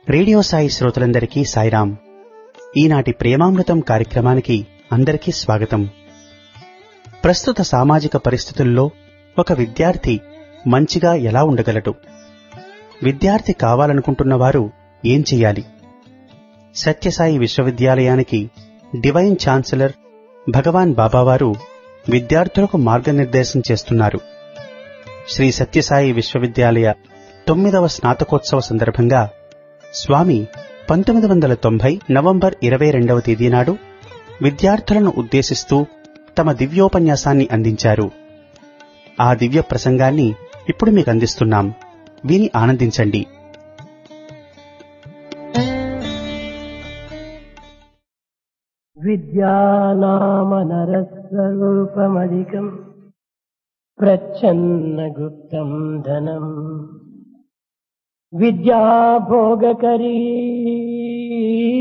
radio Sai శ్రోతలందరికీ సాయిరాం ఈనాటి ప్రేమామృతం కార్యక్రమానికి అందరికీ స్వాగతం ప్రస్తుత సామాజిక పరిస్థితుల్లో ఒక విద్యార్థి మంచిగా ఎలా ఉండగలడు విద్యార్థి కావాలనుకుంటున్న వారు ఏం చెయ్యాలి సత్యసాయి విశ్వవిద్యాలయానికి డివైన్ ఛాన్సలర్ భగవాన్ బాబావారు విద్యార్థులకు మార్గనిర్దేశం చేస్తున్నారు శ్రీ సత్యసాయి విశ్వవిద్యాలయ తొమ్మిదవ స్నాతకోత్సవ సందర్భంగా స్వామి పంతొమ్మిది వందల తొంభై నవంబర్ ఇరవై రెండవ తేదీ నాడు విద్యార్థులను ఉద్దేశిస్తూ తమ దివ్యోపన్యాసాన్ని అందించారు ఆ దివ్య ప్రసంగాన్ని ఇప్పుడు మీకు అందిస్తున్నాం విని ఆనందించండి विद्यानामनरस्वरूपमधिकम् प्रच्छन्नगुप्तम् धनम् विद्या भोगकरी